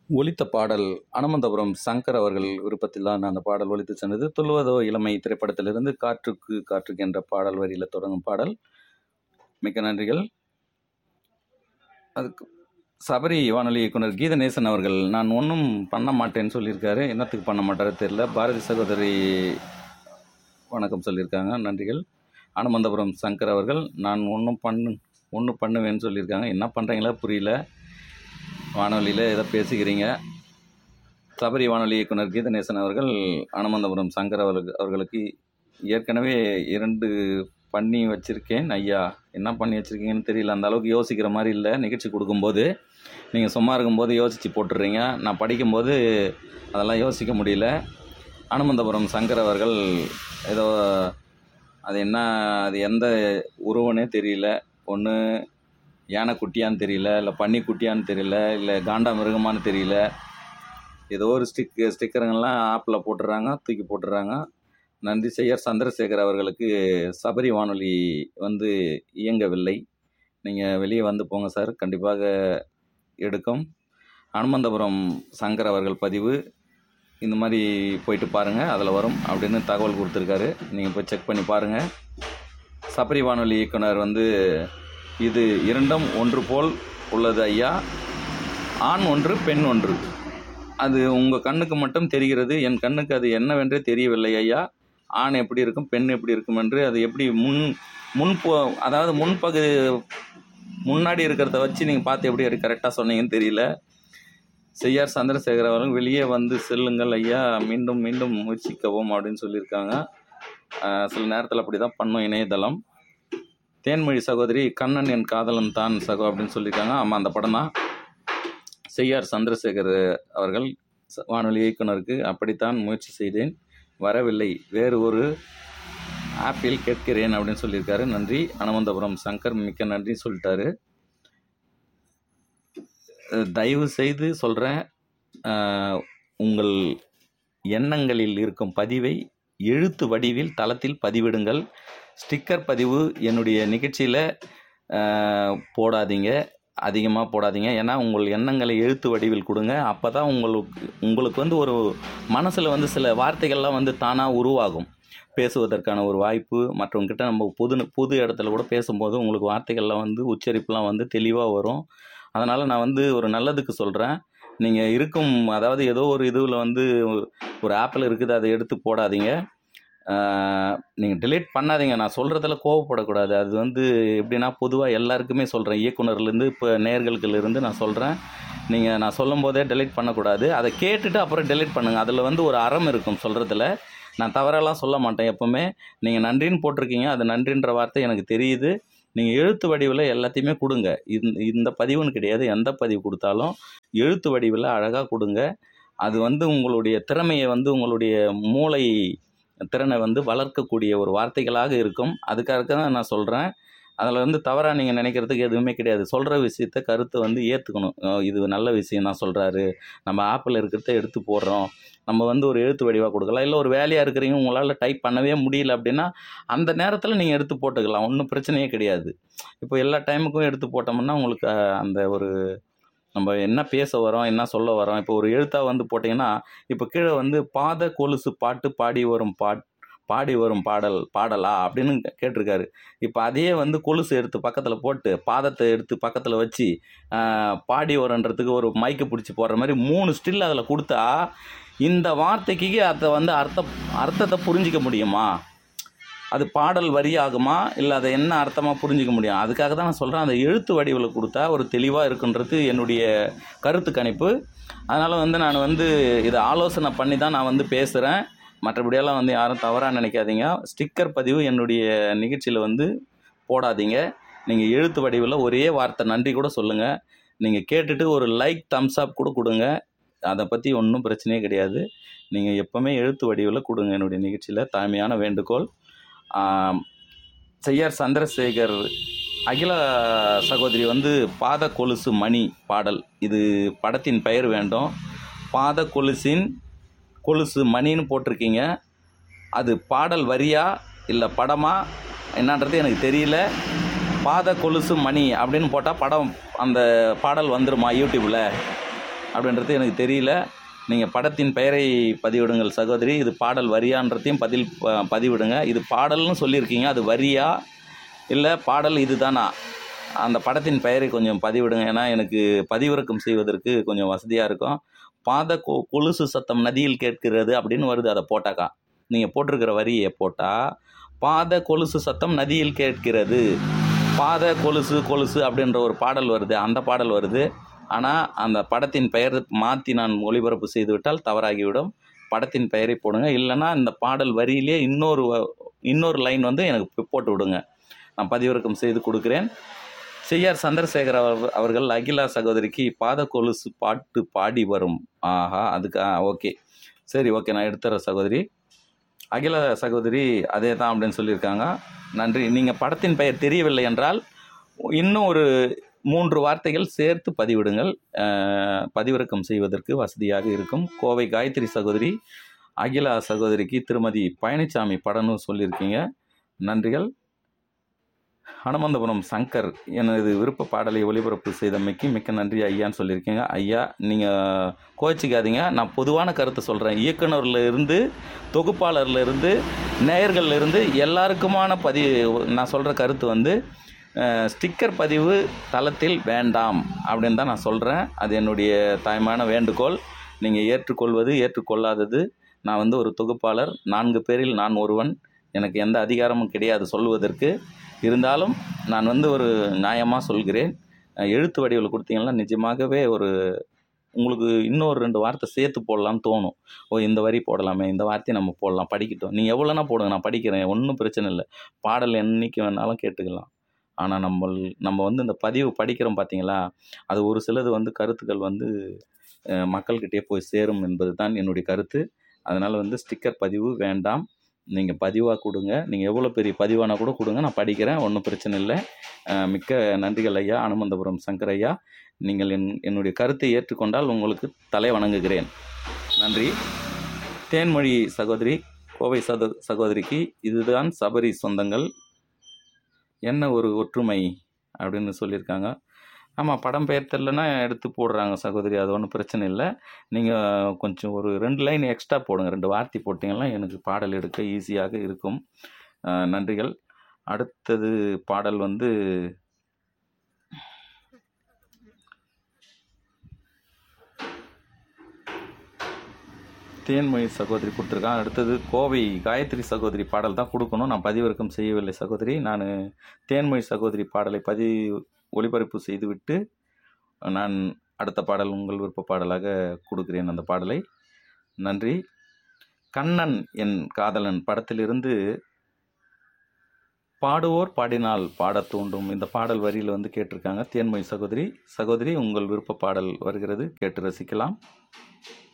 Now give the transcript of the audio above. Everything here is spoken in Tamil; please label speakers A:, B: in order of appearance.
A: ஒலித்த பாடல் அனுமந்தபுரம் சங்கர் அவர்கள் விருப்பத்தில் தான் அந்த பாடல் ஒலித்து சென்றது துள்ளுவதோ இளமை திரைப்படத்திலிருந்து காற்றுக்கு காற்றுக்கு என்ற பாடல் வரியில் தொடங்கும் பாடல் மிக்க நன்றிகள் அதுக்கு சபரி வானொலி இயக்குனர் கீதநேசன் அவர்கள் நான் ஒன்றும் பண்ண மாட்டேன்னு சொல்லியிருக்காரு என்னத்துக்கு பண்ண மாட்டாரோ தெரியல பாரதி சகோதரி வணக்கம் சொல்லியிருக்காங்க நன்றிகள் அனுமந்தபுரம் சங்கர் அவர்கள் நான் ஒன்றும் பண்ணு ஒன்றும் பண்ணுவேன்னு சொல்லியிருக்காங்க என்ன பண்ணுறீங்களா புரியல வானொலியில் ஏதோ பேசிக்கிறீங்க சபரி வானொலி இயக்குனர் கீதநேசன் அவர்கள் அனுமந்தபுரம் சங்கர் அவர்களுக்கு அவர்களுக்கு ஏற்கனவே இரண்டு பண்ணி வச்சுருக்கேன் ஐயா என்ன பண்ணி வச்சுருக்கீங்கன்னு தெரியல அந்த அளவுக்கு யோசிக்கிற மாதிரி இல்லை நிகழ்ச்சி கொடுக்கும்போது நீங்கள் சும்மா இருக்கும்போது யோசித்து போட்டுடுறீங்க நான் படிக்கும்போது அதெல்லாம் யோசிக்க முடியல அனுமந்தபுரம் சங்கர் அவர்கள் ஏதோ அது என்ன அது எந்த உருவனே தெரியல ஒன்று யானை குட்டியான்னு தெரியல இல்லை பன்னி குட்டியான்னு தெரியல இல்லை காண்டா மிருகமான்னு தெரியல ஏதோ ஒரு ஸ்டிக் ஸ்டிக்கருங்கெல்லாம் ஆப்பில் போட்டுடுறாங்க தூக்கி போட்டுடுறாங்க நன்றி செய்யர் சந்திரசேகர் அவர்களுக்கு சபரி வானொலி வந்து இயங்கவில்லை நீங்கள் வெளியே வந்து போங்க சார் கண்டிப்பாக எடுக்கும் அனுமந்தபுரம் சங்கர் அவர்கள் பதிவு இந்த மாதிரி போயிட்டு பாருங்கள் அதில் வரும் அப்படின்னு தகவல் கொடுத்துருக்காரு நீங்கள் போய் செக் பண்ணி பாருங்கள் சபரி வானொலி இயக்குனர் வந்து இது இரண்டும் ஒன்று போல் உள்ளது ஐயா ஆண் ஒன்று பெண் ஒன்று அது உங்கள் கண்ணுக்கு மட்டும் தெரிகிறது என் கண்ணுக்கு அது என்னவென்றே தெரியவில்லை ஐயா ஆண் எப்படி இருக்கும் பெண் எப்படி இருக்கும் என்று அது எப்படி முன் முன் போ அதாவது முன்பகு முன்னாடி இருக்கிறத வச்சு நீங்கள் பார்த்து எப்படி அது கரெக்டாக சொன்னீங்கன்னு தெரியல செய்யார் சந்திரசேகர் அவர்கள் வெளியே வந்து செல்லுங்கள் ஐயா மீண்டும் மீண்டும் முயற்சிக்கவும் அப்படின்னு சொல்லியிருக்காங்க ஆஹ் சில நேரத்தில் அப்படி தான் பண்ணும் இணையதளம் தேன்மொழி சகோதரி கண்ணன் என் காதலன் தான் சகோ அப்படின்னு சொல்லியிருக்காங்க ஆமாம் அந்த படம் தான் செய்யார் சந்திரசேகர் அவர்கள் ச- வானொலி இயக்குனருக்கு அப்படித்தான் முயற்சி செய்தேன் வரவில்லை வேறு ஒரு ஆப்பில் கேட்கிறேன் அப்படின்னு சொல்லியிருக்காரு நன்றி அனுமந்தபுரம் சங்கர் மிக்க நன்றி சொல்லிட்டாரு அஹ் தயவு செய்து சொல்கிறேன் உங்கள் எண்ணங்களில் இருக்கும் பதிவை எழுத்து வடிவில் தளத்தில் பதிவிடுங்கள் ஸ்டிக்கர் பதிவு என்னுடைய நிகழ்ச்சியில் போடாதீங்க அதிகமாக போடாதீங்க ஏன்னா உங்கள் எண்ணங்களை எழுத்து வடிவில் கொடுங்க அப்போ தான் உங்களுக்கு உங்களுக்கு வந்து ஒரு மனசில் வந்து சில வார்த்தைகள்லாம் வந்து தானாக உருவாகும் பேசுவதற்கான ஒரு வாய்ப்பு மற்றவங்ககிட்ட நம்ம புது புது இடத்துல கூட பேசும்போது உங்களுக்கு வார்த்தைகள்லாம் வந்து உச்சரிப்புலாம் வந்து தெளிவாக வரும் அதனால் நான் வந்து ஒரு நல்லதுக்கு சொல்கிறேன் நீங்கள் இருக்கும் அதாவது ஏதோ ஒரு இதுவில் வந்து ஒரு ஆப்பிள் இருக்குது அதை எடுத்து போடாதீங்க நீங்கள் delete பண்ணாதீங்க நான் சொல்கிறதுல கோவப்படக்கூடாது அது வந்து எப்படின்னா பொதுவாக எல்லாருக்குமே சொல்கிறேன் இயக்குனர்லேருந்து இப்போ நேர்களுக்குலேருந்து நான் சொல்கிறேன் நீங்கள் நான் சொல்லும் போதே delete பண்ணக்கூடாது அதை கேட்டுட்டு அப்புறம் delete பண்ணுங்கள் அதில் வந்து ஒரு அறம் இருக்கும் சொல்கிறதுல நான் தவறெல்லாம் சொல்ல மாட்டேன் எப்போவுமே நீங்கள் நன்றின்னு போட்டிருக்கீங்க அது நன்றின்ற வார்த்தை எனக்கு தெரியுது நீங்கள் எழுத்து வடிவில் எல்லாத்தையுமே கொடுங்க இந்த இந்த பதிவுன்னு கிடையாது எந்த பதிவு கொடுத்தாலும் எழுத்து வடிவில் அழகாக கொடுங்க அது வந்து உங்களுடைய திறமையை வந்து உங்களுடைய மூளை திறனை வந்து வளர்க்கக்கூடிய ஒரு வார்த்தைகளாக இருக்கும் அதுக்காக தான் நான் சொல்கிறேன் அதில் வந்து தவறாக நீங்கள் நினைக்கிறதுக்கு எதுவுமே கிடையாது சொல்கிற விஷயத்த கருத்தை வந்து ஏற்றுக்கணும் இது நல்ல விஷயம் தான் சொல்கிறாரு நம்ம ஆப்பில் இருக்கிறத எடுத்து போடுறோம் நம்ம வந்து ஒரு எழுத்து வடிவாக கொடுக்கலாம் இல்லை ஒரு வேலையாக இருக்கிறீங்க உங்களால் டைப் பண்ணவே முடியல அப்படின்னா அந்த நேரத்தில் நீங்கள் எடுத்து போட்டுக்கலாம் ஒன்றும் பிரச்சனையே கிடையாது இப்போ எல்லா டைமுக்கும் எடுத்து போட்டோம்னா உங்களுக்கு அஹ், அந்த ஒரு நம்ம என்ன பேச வரோம் என்ன சொல்ல வரோம் இப்போ ஒரு எழுத்தாக வந்து போட்டிங்கன்னா இப்போ கீழே வந்து பாத கொலுசு பாட்டு பாடி வரும் பாட் பாடி வரும் பாடல் பாடலா அப்படின்னு கேட்டிருக்காரு இப்போ அதையே வந்து கொலுசு எடுத்து பக்கத்தில் போட்டு பாதத்தை எடுத்து பக்கத்தில் வச்சு ஆஹ், பாடி வரன்றதுக்கு ஒரு மைக்கு பிடிச்சி போடுற மாதிரி மூணு ஸ்டில் அதில் கொடுத்தா இந்த வார்த்தைக்கு அதை வந்து அர்த்தம் அர்த்தத்தை புரிஞ்சிக்க முடியுமா அது பாடல் வரியாகுமா இல்லை அதை என்ன அர்த்தமாக புரிஞ்சிக்க முடியும் அதுக்காக தான் நான் சொல்கிறேன் அந்த எழுத்து வடிவில் கொடுத்தா ஒரு தெளிவாக இருக்குன்றது என்னுடைய கருத்து கணிப்பு அதனால் வந்து நான் வந்து இதை ஆலோசனை பண்ணி தான் நான் வந்து பேசுகிறேன் மற்றபடியெல்லாம் வந்து யாரும் தவறாக நினைக்காதீங்க ஸ்டிக்கர் பதிவு என்னுடைய நிகழ்ச்சியில் வந்து போடாதீங்க நீங்கள் எழுத்து வடிவில் ஒரே வார்த்தை நன்றி கூட சொல்லுங்கள் நீங்கள் கேட்டுட்டு ஒரு லைக் தம்ஸ் அப் கூட கொடுங்க அதை பற்றி ஒன்றும் பிரச்சனையே கிடையாது நீங்கள் எப்போவுமே எழுத்து வடிவில் கொடுங்க என்னுடைய நிகழ்ச்சியில் தாழ்மையான வேண்டுகோள் ஆம், செய்யார் சந்திரசேகர் அகில சகோதரி வந்து பாத கொலுசு மணி பாடல் இது படத்தின் பெயர் வேண்டும் பாத கொலுசின் கொலுசு மணின்னு போட்டிருக்கீங்க அது பாடல் வரியா இல்லை படமா என்னன்றது எனக்கு தெரியல பாத கொலுசு மணி அப்படின்னு போட்டால் படம் அந்த பாடல் வந்துருமா யூடியூப்பில் அப்படின்றது எனக்கு தெரியல நீங்கள் படத்தின் பெயரை பதிவிடுங்கள் சகோதரி இது பாடல் வரியான்றதையும் பதில் ப- பதிவிடுங்க இது பாடல்னு சொல்லியிருக்கீங்க அது வரியா இல்லை பாடல் இதுதானா அந்த படத்தின் பெயரை கொஞ்சம் பதிவிடுங்க ஏன்னா எனக்கு பதிவிறக்கம் செய்வதற்கு கொஞ்சம் வசதியாக இருக்கும் பாத கொ கொலுசு சத்தம் நதியில் கேட்கிறது அப்படின்னு வருது அதை போட்டாக்கா நீங்கள் போட்டிருக்கிற வரியை போட்டால் பாத கொலுசு சத்தம் நதியில் கேட்கிறது பாத கொலுசு கொலுசு அப்படின்ற ஒரு பாடல் வருது அந்த பாடல் வருது ஆனால் அந்த படத்தின் பெயர் மாற்றி நான் ஒளிபரப்பு செய்துவிட்டால் தவறாகிவிடும் படத்தின் பெயரை போடுங்க இல்லைன்னா இந்த பாடல் வரியிலே இன்னொரு வ- இன்னொரு லைன் வந்து எனக்கு போ- போட்டு விடுங்க நான் பதிவிறக்கம் செய்து கொடுக்குறேன் செய்யார் சந்திரசேகர் அவர் அவர்கள் அகிலா சகோதரிக்கு பாத கொலுசு பாட்டு பாடி வரும் ஆஹா அதுக்கு ஓகே சரி ஓகே நான் எடுத்துறேன் சகோதரி அகில சகோதரி அதே தான் அப்படின்னு சொல்லியிருக்காங்க நன்றி நீங்கள் படத்தின் பெயர் தெரியவில்லை என்றால் இன்னும் ஒரு மூன்று வார்த்தைகள் சேர்த்து பதிவிடுங்கள் அஹ், பதிவிறக்கம் செய்வதற்கு வசதியாக இருக்கும் கோவை காயத்ரி சகோதரி அகிலா சகோதரிக்கு திருமதி பழனிசாமி படம்னு சொல்லியிருக்கீங்க நன்றிகள் ஹனுமந்தபுரம் சங்கர் எனது விருப்ப பாடலை ஒளிபரப்பு செய்தமைக்கு மிக்க நன்றி ஐயான்னு சொல்லியிருக்கீங்க ஐயா நீங்கள் கோச்சிக்காதீங்க நான் பொதுவான கருத்தை சொல்கிறேன் இயக்குனர்ல இருந்து தொகுப்பாளர்ல இருந்து நேயர்கள்ல இருந்து எல்லாருக்குமான பதிவு நான் சொல்கிற கருத்து வந்து அஹ், ஸ்டிக்கர் பதிவு தளத்தில் வேண்டாம் அப்படின்னு தான் நான் சொல்கிறேன் அது என்னுடைய தாய்மான வேண்டுகோள் நீங்கள் ஏற்றுக்கொள்வது ஏற்றுக்கொள்ளாதது நான் வந்து ஒரு தொகுப்பாளர் நான்கு பேரில் நான் ஒருவன் எனக்கு எந்த அதிகாரமும் கிடையாது சொல்வதற்கு இருந்தாலும் நான் வந்து ஒரு நியாயமாக சொல்கிறேன் அஹ், எழுத்து வடிவில் கொடுத்தீங்கன்னா நிஜமாகவே ஒரு உங்களுக்கு இன்னொரு ரெண்டு வார்த்தை சேர்த்து போடலாம்னு தோணும் ஓ இந்த வரி போடலாமே இந்த வார்த்தையை நம்ம போடலாம் படிக்கட்டும் நீங்கள் எவ்வளோனா போடுங்க நான் படிக்கிறேன் ஒன்றும் பிரச்சனை இல்லை பாடல் என்னைக்கு வேணாலும் கேட்டுக்கலாம் ஆனால் நம்ம நம்ம வந்து இந்த பதிவு படிக்கிறோம் பார்த்தீங்களா அது ஒரு சிலது வந்து கருத்துக்கள் வந்து அஹ், மக்கள்கிட்டயே போய் சேரும் என்பது தான் என்னுடைய கருத்து அதனால் வந்து ஸ்டிக்கர் பதிவு வேண்டாம் நீங்கள் பதிவாக கொடுங்க நீங்கள் எவ்வளோ பெரிய பதிவானா கூட கொடுங்க நான் படிக்கிறேன் ஒன்றும் பிரச்சனை இல்லை அஹ், மிக்க நன்றிகள் ஐயா அனுமந்தபுரம் சங்கர் ஐயா நீங்கள் என் என்னுடைய கருத்தை ஏற்றுக்கொண்டால் உங்களுக்கு தலை வணங்குகிறேன் நன்றி தேன்மொழி சகோதரி கோவை சகோ சகோதரிக்கு இதுதான் சபரி சொந்தங்கள் என்ன ஒரு ஒற்றுமை அப்படின்னு சொல்லியிருக்காங்க ஆமாம் படம் பெயர் தெரிலனா எடுத்து போடுறாங்க சகோதரி அது ஒன்றும் பிரச்சனை இல்லை நீங்கள் கொஞ்சம் ஒரு ரெண்டு லைன் எக்ஸ்ட்ரா போடுங்க ரெண்டு வார்த்தை போட்டிங்கன்னா எனக்கு பாடல் எடுக்க ஈஸியாக இருக்கும் அஹ், நன்றிகள் அடுத்தது பாடல் வந்து தேன்மொழி சகோதரி கொடுத்துருக்கான் அடுத்தது கோவை காயத்ரி சகோதரி பாடல் தான் கொடுக்கணும் நான் பதிவிறக்கம் செய்யவில்லை சகோதரி நான் தேன்மொழி சகோதரி பாடலை பதி ஒளிபரப்பு செய்துவிட்டு நான் அடுத்த பாடல் உங்கள் விருப்ப பாடலாக கொடுக்கிறேன் அந்த பாடலை நன்றி கண்ணன் என் காதலன் படத்திலிருந்து பாடுவோர் பாடினால் பாடத் தூண்டும் இந்த பாடல் வரியில் வந்து கேட்டிருக்காங்க தேன்மொழி சகோதரி சகோதரி உங்கள் விருப்ப பாடல் வருகிறது கேட்டு ரசிக்கலாம்